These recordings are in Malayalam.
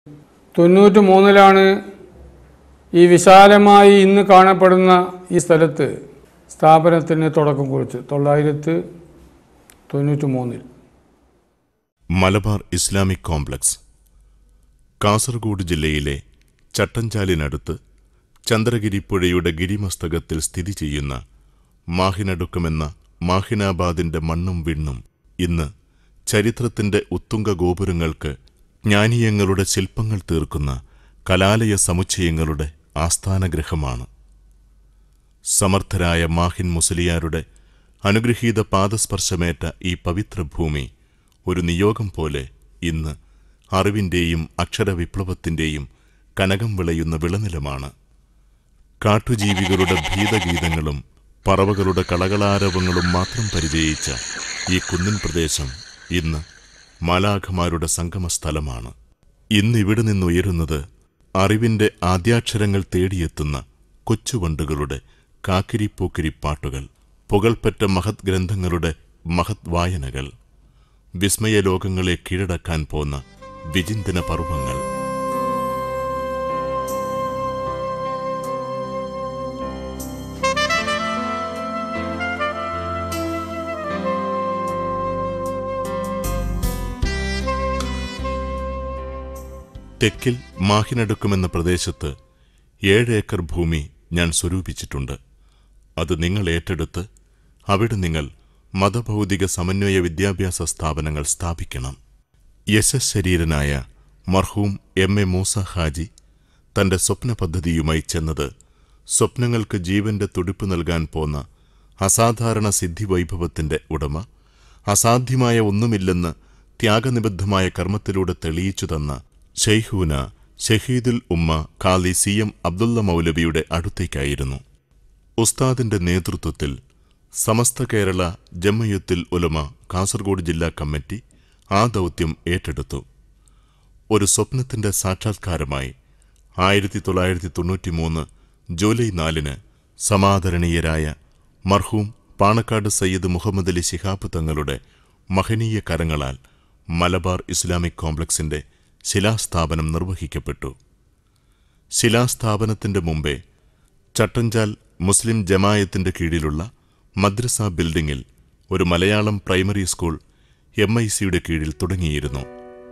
തൊണ്ണൂറ്റി മൂന്നിലാണ് ഈ വിശാലമായി ഇന്ന് കാണപ്പെടുന്ന ഈ സ്ഥലത്ത് സ്ഥാപനത്തിന് തുടക്കം കുറിച്ച് തൊള്ളായിരത്തി തൊണ്ണൂറ്റി മൂന്നിൽ മലബാർ ഇസ്ലാമിക് കോംപ്ലക്സ് കാസർഗോഡ് ജില്ലയിലെ ചട്ടഞ്ചാലിനടുത്ത് ചന്ദ്രഗിരി പുഴയുടെ ഗിരിമസ്തകത്തിൽ സ്ഥിതി ചെയ്യുന്ന മാഹിനടുക്കമെന്ന മാഹിനാബാദിന്റെ മണ്ണും വിണ്ണും ഇന്ന് ചരിത്രത്തിന്റെ ഉത്തുംഗ ഗോപുരങ്ങൾക്ക് ജ്ഞാനീയങ്ങളുടെ ശില്പങ്ങൾ തീർക്കുന്ന കലാലയ സമുച്ചയങ്ങളുടെ ആസ്ഥാനഗൃഹമാണ് സമർത്ഥരായ മാഹിൻ മുസലിയാരുടെ അനുഗ്രഹീത പാദസ്പർശമേറ്റ ഈ പവിത്ര ഭൂമി ഒരു നിയോഗം പോലെ ഇന്ന് അറിവിന്റെയും അക്ഷരവിപ്ലവത്തിന്റെയും കനകം വിളയുന്ന വിളനിലമാണ് കാട്ടുജീവികളുടെ ഭീതഗീതങ്ങളും പറവകളുടെ കളകളാരവങ്ങളും മാത്രം പരിചയിച്ച ഈ കുന്നിൻ പ്രദേശം ഇന്ന് മാലാഖമാരുടെ സംഗമസ്ഥലമാണ് ഇന്നിവിടെ നിന്നുയരുന്നത് അറിവിന്റെ ആദ്യാക്ഷരങ്ങൾ തേടിയെത്തുന്ന കൊച്ചുവണ്ടുകളുടെ കാക്കിരിപ്പൂക്കിരി പാട്ടുകൾ പുകൾപ്പറ്റ മഹത് ഗ്രന്ഥങ്ങളുടെ മഹത് വായനകൾ വിസ്മയലോകങ്ങളെ കീഴടക്കാൻ പോന്ന വിചിന്തന പർവങ്ങൾ തെക്കിൽ മാഹിനടുക്കുമെന്ന പ്രദേശത്ത് ഏഴ് ഏക്കർ ഭൂമി ഞാൻ സ്വരൂപിച്ചിട്ടുണ്ട് അത് നിങ്ങൾ ഏറ്റെടുത്ത് അവിടെ നിങ്ങൾ മതഭൗതിക സമന്വയ വിദ്യാഭ്യാസ സ്ഥാപനങ്ങൾ സ്ഥാപിക്കണം യശശരീരനായ മർഹൂം എം എ മൂസ ഹാജി തന്റെ സ്വപ്ന പദ്ധതിയുമായി ചെന്നത് സ്വപ്നങ്ങൾക്ക് ജീവന്റെ തുടിപ്പ് നൽകാൻ പോന്ന അസാധാരണ സിദ്ധിവൈഭവത്തിന്റെ ഉടമ അസാധ്യമായ ഒന്നുമില്ലെന്ന് ത്യാഗനിബദ്ധമായ കർമ്മത്തിലൂടെ തെളിയിച്ചു തന്ന ഷെയ്ഹൂന ഷഹീദുൽ ഉമ്മ ഖാലി സി എം അബ്ദുള്ള മൗലവിയുടെ അടുത്തേക്കായിരുന്നു ഉസ്താദിന്റെ നേതൃത്വത്തിൽ സമസ്ത കേരള ജമ്മയത്തുൽ ഉലമ കാസർഗോഡ് ജില്ലാ കമ്മിറ്റി ആ ദൗത്യം ഏറ്റെടുത്തു ഒരു സ്വപ്നത്തിന്റെ സാക്ഷാത്കാരമായി ആയിരത്തി തൊള്ളായിരത്തി തൊണ്ണൂറ്റി മൂന്ന് ജൂലൈ നാലിന് സമാദരണീയരായ മർഹൂം പാണക്കാട് സയ്യിദ് മുഹമ്മദ് അലി ശിഹാബ് തങ്ങളുടെ മഹനീയ കരങ്ങളാൽ മലബാർ ഇസ്ലാമിക് കോംപ്ലക്സിന്റെ ശിലാസ്ഥാപനം നിർവഹിക്കപ്പെട്ടു ശിലാസ്ഥാപനത്തിന്റെ മുമ്പേ ചട്ടഞ്ചാൽ മുസ്ലിം ജമായത്തിന്റെ കീഴിലുള്ള മദ്രസ ബിൽഡിംഗിൽ ഒരു Malayalam primary school M I സിയുടെ കീഴിൽ തുടങ്ങിയിരുന്നു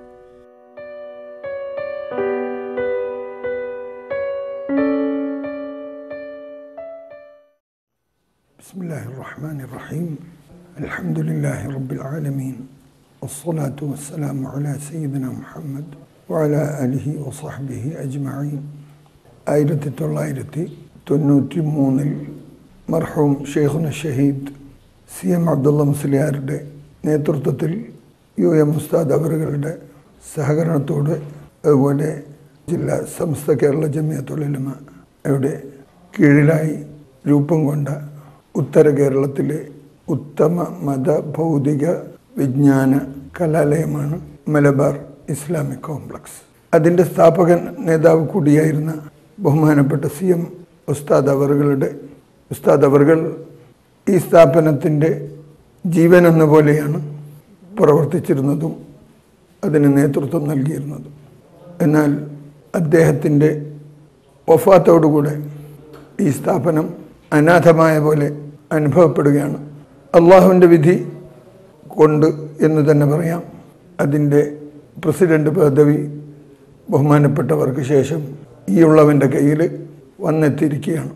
بسم الله الرحمن الرحيم الحمد لله رب العالمين والصلاة والسلام على سيدنا محمد وعلى آله وصحبه أجمعين ആയിരത്തി തൊള്ളായിരത്തി തൊണ്ണൂറ്റി മൂന്നിൽ മർഹൂം ഷെയ്ഖുന ഷഹീദ് സി എം അബ്ദുള്ള മുസ്ലിയാരുടെ നേതൃത്വത്തിൽ യു എം ഉസ്താദ് അവറുകളുടെ സഹകരണത്തോട് അതുപോലെ ജില്ലാ സമസ്ത കേരള ജമിയത്തുലമ യുടെ കീഴിലായി രൂപം കൊണ്ട ഉത്തര കേരളത്തിലെ ഉത്തമ മത ഭൗതിക വിജ്ഞാന കലാലയമാണ് മലബാർ ഇസ്ലാമിക് കോംപ്ലക്സ് അതിൻ്റെ സ്ഥാപകൻ നേതാവ് കൂടിയായിരുന്ന ബഹുമാനപ്പെട്ട സി എം ഉസ്താദ് അവറുകളുടെ ഉസ്താദ് അവറുകൾ ഈ സ്ഥാപനത്തിൻ്റെ ജീവൻ എന്ന പോലെയാണ് പ്രവർത്തിച്ചിരുന്നതും അതിന് നേതൃത്വം നൽകിയിരുന്നതും എന്നാൽ അദ്ദേഹത്തിൻ്റെ വഫാത്തോടുകൂടെ ഈ സ്ഥാപനം അനാഥമായ പോലെ അനുഭവപ്പെടുകയാണ് അള്ളാഹുവിൻ്റെ വിധി കൊണ്ട് എന്ന് തന്നെ പറയാം അതിൻ്റെ പ്രസിഡന്റ് പദവി ബഹുമാനപ്പെട്ടവർക്ക് ശേഷം ഈ ഉള്ളവൻ്റെ കയ്യിൽ വന്നെത്തിയിരിക്കുകയാണ്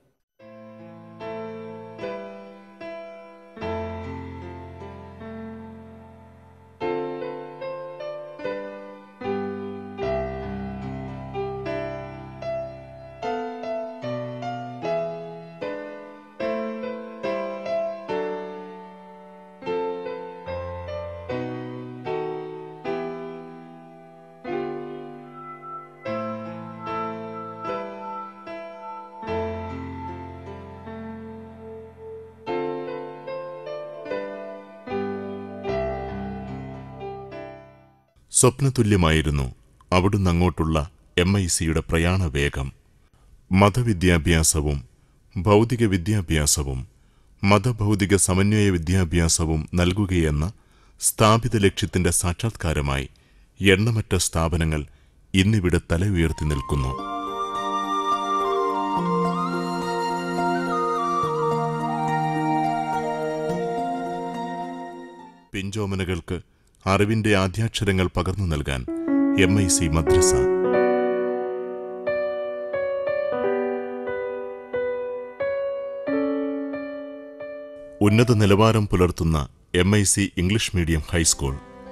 സ്വപ്നതുല്യമായിരുന്നു അവിടുന്ന് അങ്ങോട്ടുള്ള എം ഐ സിയുടെ പ്രയാണവേഗം മതവിദ്യാഭ്യാസവും ഭൗതിക വിദ്യാഭ്യാസവും മതഭൗതിക സമന്വയ വിദ്യാഭ്യാസവും നൽകുകയെന്ന സ്ഥാപിത ലക്ഷ്യത്തിന്റെ സാക്ഷാത്കാരമായി എണ്ണമറ്റ സ്ഥാപനങ്ങൾ ഇന്നിവിടെ തല ഉയർത്തി നിൽക്കുന്നു പിഞ്ചോമനകൾക്ക് അറിവിന്റെ ആദ്യാക്ഷരങ്ങൾ പകർന്നു നൽകാൻ എം ഐ സി മദ്രസ ഉന്നത നിലവാരം പുലർത്തുന്ന M I C English medium high school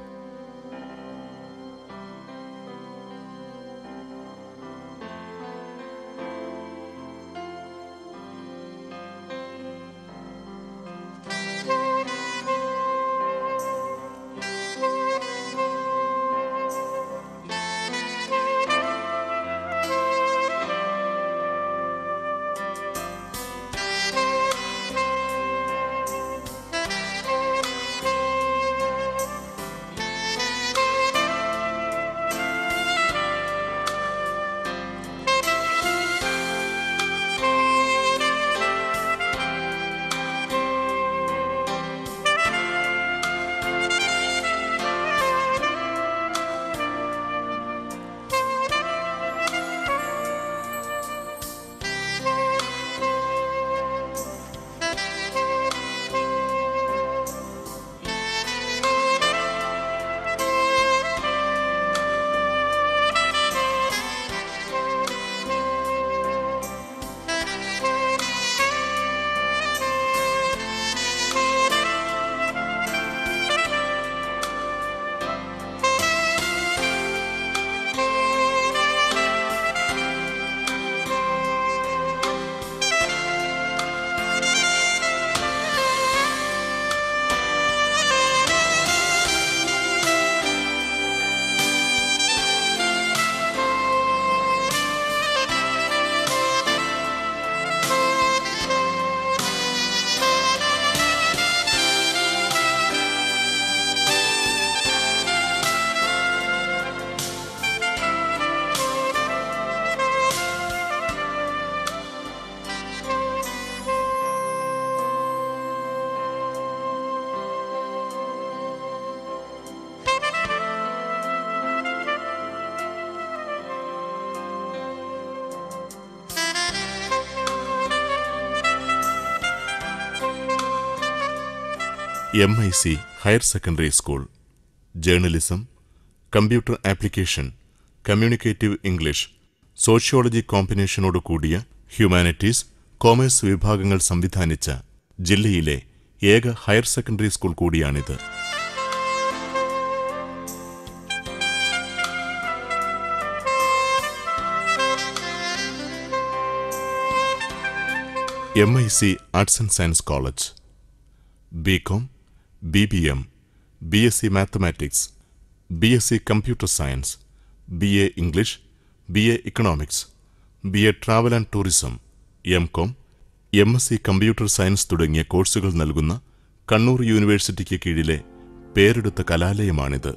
M I C higher secondary school journalism computer application communicative English sociology കോമ്പിനേഷനോട് കൂടിയ ഹ്യൂമാനിറ്റീസ് കോമേഴ്സ് വിഭാഗങ്ങൾ സംവിധാനിച്ച ജില്ലയിലെ ഏക ഹയർ സെക്കൻഡറി സ്കൂൾ കൂടിയാണിത് M I C arts and science college B com B B M B S C mathematics B S C computer science B A English B A economics B A travel and tourism M com M S C computer science തുടങ്ങിയ കോഴ്സുകൾ നൽകുന്ന കണ്ണൂർ യൂണിവേഴ്സിറ്റിക്ക് കീഴിലെ പേരെടുത്ത കലാലയമാണിത്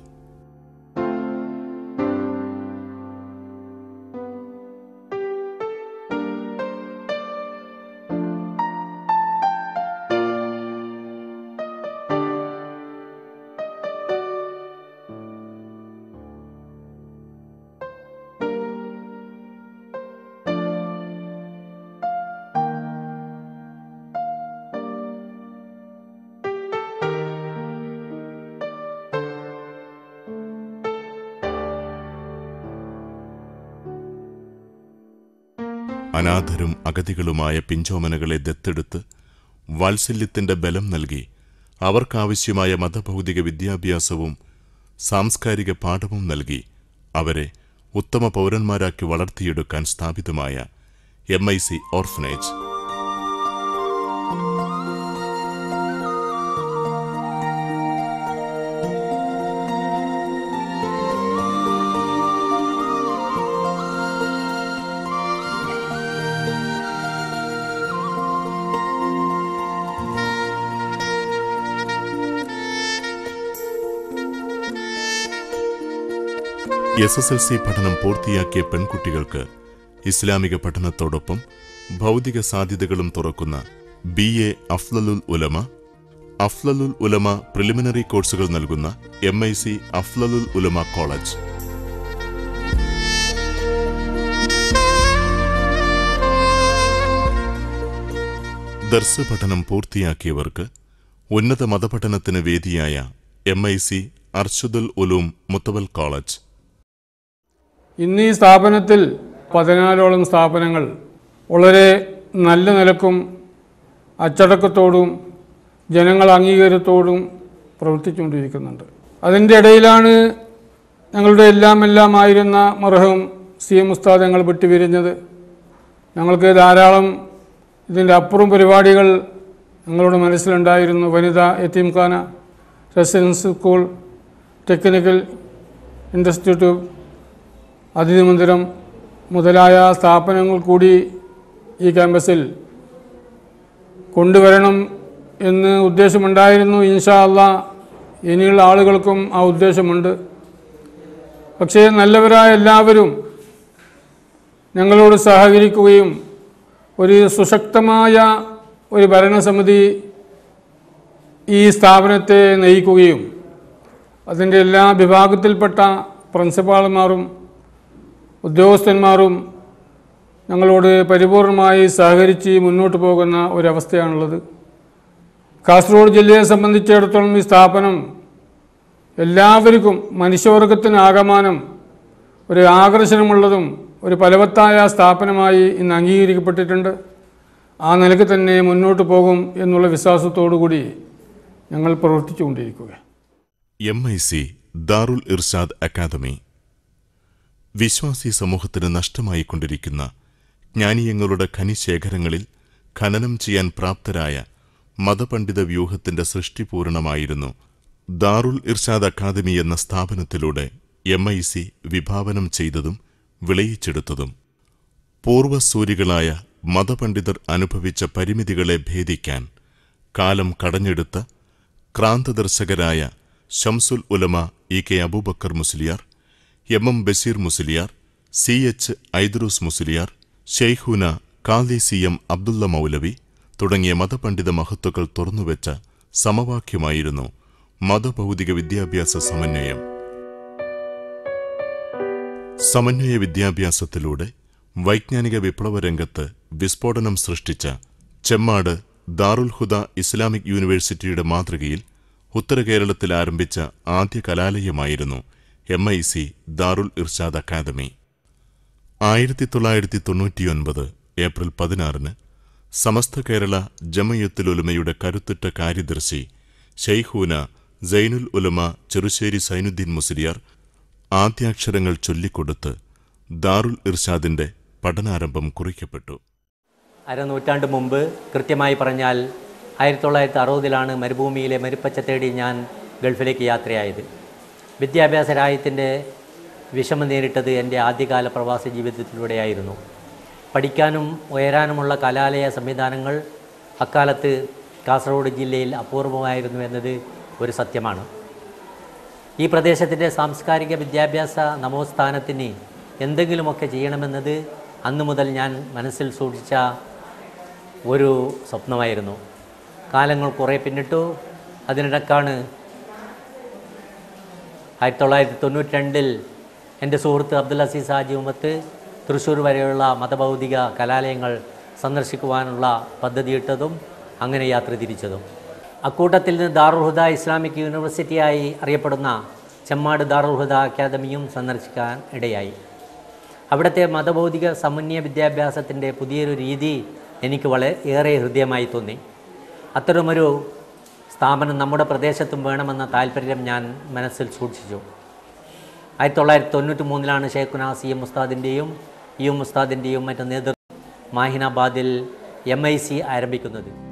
അനാഥരും അഗതികളുമായ പിഞ്ചോമനകളെ ദത്തെടുത്ത് വാത്സല്യത്തിന്റെ ബലം നൽകി അവർക്കാവശ്യമായ മതഭൗതിക വിദ്യാഭ്യാസവും സാംസ്കാരിക പാഠവും നൽകി അവരെ ഉത്തമ പൗരന്മാരാക്കി വളർത്തിയെടുക്കാൻ സ്ഥാപിതമായ M I C orphanage S S L C പഠനം പൂർത്തിയാക്കിയ പെൺകുട്ടികൾക്ക് ഇസ്ലാമിക പഠനത്തോടൊപ്പം ഭൗതിക സാധ്യതകളും തുറക്കുന്ന ബി എ അഫ്ലലുൽ ഉലമ അഫ്ലലുൽ ഉലമ പ്രിലിമിനറി കോഴ്സുകൾ നൽകുന്ന എം ഐ സി അഫ്ലലുൽ ഉലമ കോളേജ് ദർസ് പഠനം പൂർത്തിയാക്കിയവർക്ക് ഉന്നത മതപഠനത്തിന് വേദിയായ എം ഐ സി അർഷുദുൽ ഉലൂം മുത്തവൽ കോളേജ് ഇന്ന് ഈ സ്ഥാപനത്തിൽ പതിനാലോളം സ്ഥാപനങ്ങൾ വളരെ നല്ല നിലക്കും അച്ചടക്കത്തോടും ജനങ്ങൾ അംഗീകാരത്തോടും പ്രവർത്തിച്ചുകൊണ്ടിരിക്കുന്നുണ്ട് അതിൻ്റെ ഇടയിലാണ് ഞങ്ങളുടെ എല്ലാം എല്ലാമായിരുന്ന മർഹം സി എം ഉസ്താദ് ഞങ്ങൾ വിട്ടുപിരിഞ്ഞത് ഞങ്ങൾക്ക് ധാരാളം ഇതിൻ്റെ അപ്പുറം പരിപാടികൾ ഞങ്ങളുടെ മനസ്സിലുണ്ടായിരുന്നു വനിതാ യത്തീംഖാന റെസിഡൻസ് സ്കൂൾ ടെക്നിക്കൽ ഇൻസ്റ്റിറ്റ്യൂട്ട് അതിഥി മന്ദിരം മുതലായ സ്ഥാപനങ്ങൾ കൂടി ഈ ക്യാമ്പസിൽ കൊണ്ടുവരണം എന്ന് ഉദ്ദേശമുണ്ടായിരുന്നു ഇൻഷാ അല്ല ഇനിയുള്ള ആളുകൾക്കും ആ ഉദ്ദേശമുണ്ട് പക്ഷേ നല്ലവരായ എല്ലാവരും ഞങ്ങളോട് സഹകരിക്കുകയും ഒരു സുശക്തമായ ഒരു ഭരണസമിതി ഈ സ്ഥാപനത്തെ നയിക്കുകയും അതിൻ്റെ എല്ലാ വിഭാഗത്തിൽപ്പെട്ട പ്രിൻസിപ്പാൾമാരും ഉദ്യോഗസ്ഥന്മാരും ഞങ്ങളോട് പരിപൂർണമായി സഹകരിച്ച് മുന്നോട്ട് പോകുന്ന ഒരവസ്ഥയാണുള്ളത് കാസർഗോഡ് ജില്ലയെ സംബന്ധിച്ചിടത്തോളം ഈ സ്ഥാപനം എല്ലാവർക്കും മനുഷ്യവർഗത്തിന് ആകമാനം ഒരു ആകർഷണമുള്ളതും ഒരു ഫലവത്തായ സ്ഥാപനമായി ഇന്ന് അംഗീകരിക്കപ്പെട്ടിട്ടുണ്ട് ആ നിലയ്ക്ക് തന്നെ മുന്നോട്ട് പോകും എന്നുള്ള വിശ്വാസത്തോടു കൂടി ഞങ്ങൾ പ്രവർത്തിച്ചുകൊണ്ടിരിക്കുക M I C Darul Irshad academy വിശ്വാസി സമൂഹത്തിന് നഷ്ടമായിക്കൊണ്ടിരിക്കുന്ന ജ്ഞാനീയങ്ങളുടെ ഖനിശേഖരങ്ങളിൽ ഖനനം ചെയ്യാൻ പ്രാപ്തരായ മതപണ്ഡിത വ്യൂഹത്തിന്റെ സൃഷ്ടിപൂരണമായിരുന്നു ദാറുൽ ഇർഷാദ് അക്കാദമി എന്ന സ്ഥാപനത്തിലൂടെ എം ഐ സി വിഭാവനം ചെയ്തതും വിളയിച്ചെടുത്തതും പൂർവസൂരികളായ മതപണ്ഡിതർ അനുഭവിച്ച പരിമിതികളെ ഭേദിക്കാൻ കാലം കടഞ്ഞെടുത്ത ക്രാന്തദർശകരായ Shamsul Ulama E K Aboobacker Musliyar M M Basheer Musliyar C H Aidroos Musliyar Shaikhuna കാലി സി എം അബ്ദുള്ള മൗലവി തുടങ്ങിയ മതപണ്ഡിത മഹത്തുക്കൾ തുറന്നുവെച്ച സമവാക്യമായിരുന്നു മതഭൗതിക വിദ്യാഭ്യാസ സമന്വയം സമന്വയ വിദ്യാഭ്യാസത്തിലൂടെ വൈജ്ഞാനിക വിപ്ലവ രംഗത്ത് വിസ്ഫോടനം സൃഷ്ടിച്ച ചെമ്മാട് ദാറുൽ ഹുദ ഇസ്ലാമിക് യൂണിവേഴ്സിറ്റിയുടെ മാതൃകയിൽ ഉത്തര കേരളത്തിൽ ആരംഭിച്ച ആദ്യ കലാലയമായിരുന്നു M I C Darul Irshad academy ആയിരത്തി തൊള്ളായിരത്തി തൊണ്ണൂറ്റിയൊൻപത് ഏപ്രിൽ പതിനാറിന് സമസ്ത കേരള ജമയത്തുലുലമയുടെ കരുത്തുറ്റ കാര്യദർശി ഷെയ്ഖൂന സൈനുൽ ഉലമ ചെറുശ്ശേരി സൈനുദ്ദീൻ മുസ്ലിയാർ ആദ്യാക്ഷരങ്ങൾ ചൊല്ലിക്കൊടുത്ത് ദാറുൽ ഇർഷാദിന്റെ പഠനാരംഭം കുറിക്കപ്പെട്ടു അരനൂറ്റാണ്ട് മുമ്പ് കൃത്യമായി പറഞ്ഞാൽ ആയിരത്തി തൊള്ളായിരത്തി അറുപതിലാണ് മരുഭൂമിയിലെ മരുപ്പച്ച തേടി ഞാൻ ഗൾഫിലേക്ക് യാത്രയായത് വിദ്യാഭ്യാസ രാജ്യത്തിൻ്റെ വിഷമം നേരിട്ടത് എൻ്റെ ആദ്യകാല പ്രവാസ ജീവിതത്തിലൂടെയായിരുന്നു പഠിക്കാനും ഉയരാനുമുള്ള കലാലയ സംവിധാനങ്ങൾ അക്കാലത്ത് കാസർഗോഡ് ജില്ലയിൽ അപൂർവമായിരുന്നു എന്നത് ഒരു സത്യമാണ് ഈ പ്രദേശത്തിൻ്റെ സാംസ്കാരിക വിദ്യാഭ്യാസ നമോസ്ഥാനത്തിന് എന്തെങ്കിലുമൊക്കെ ചെയ്യണമെന്നത് അന്നു മുതൽ ഞാൻ മനസ്സിൽ സൂക്ഷിച്ച ഒരു സ്വപ്നമായിരുന്നു കാലങ്ങൾ കുറേ പിന്നിട്ടു അതിനിടക്കാണ് ആയിരത്തി തൊള്ളായിരത്തി തൊണ്ണൂറ്റി രണ്ടിൽ എൻ്റെ സുഹൃത്ത് അബ്ദുൽ അസീസ് ഹാജി ഉമ്മത്ത് തൃശ്ശൂർ വരെയുള്ള മതഭൗതിക കലാലയങ്ങൾ സന്ദർശിക്കുവാനുള്ള പദ്ധതിയിട്ടതും അങ്ങനെ യാത്ര തിരിച്ചതും അക്കൂട്ടത്തിൽ നിന്ന് ദാറുൽ ഹുദ ഇസ്ലാമിക് യൂണിവേഴ്സിറ്റിയായി അറിയപ്പെടുന്ന ചെമ്മാട് ദാറുൽ ഹുദ അക്കാദമിയും സന്ദർശിക്കാൻ ഇടയായി അവിടുത്തെ മതഭൗതിക സമന്വയ വിദ്യാഭ്യാസത്തിൻ്റെ പുതിയൊരു രീതി എനിക്ക് വളരെ ഏറെ ഹൃദയമായി തോന്നി അത്തരമൊരു സ്ഥാപനം നമ്മുടെ പ്രദേശത്തും വേണമെന്ന താല്പര്യം ഞാൻ മനസ്സിൽ സൂക്ഷിച്ചു ആയിരത്തി തൊള്ളായിരത്തി തൊണ്ണൂറ്റി മൂന്നിലാണ് ഷേഖുന സി എം ഉസ്താദിൻ്റെയും ഇ എം ഉസ്താദിൻ്റെയും മറ്റ് നേതൃത്വം മാഹിനാബാദിൽ എം ഐ സി ആരംഭിക്കുന്നത്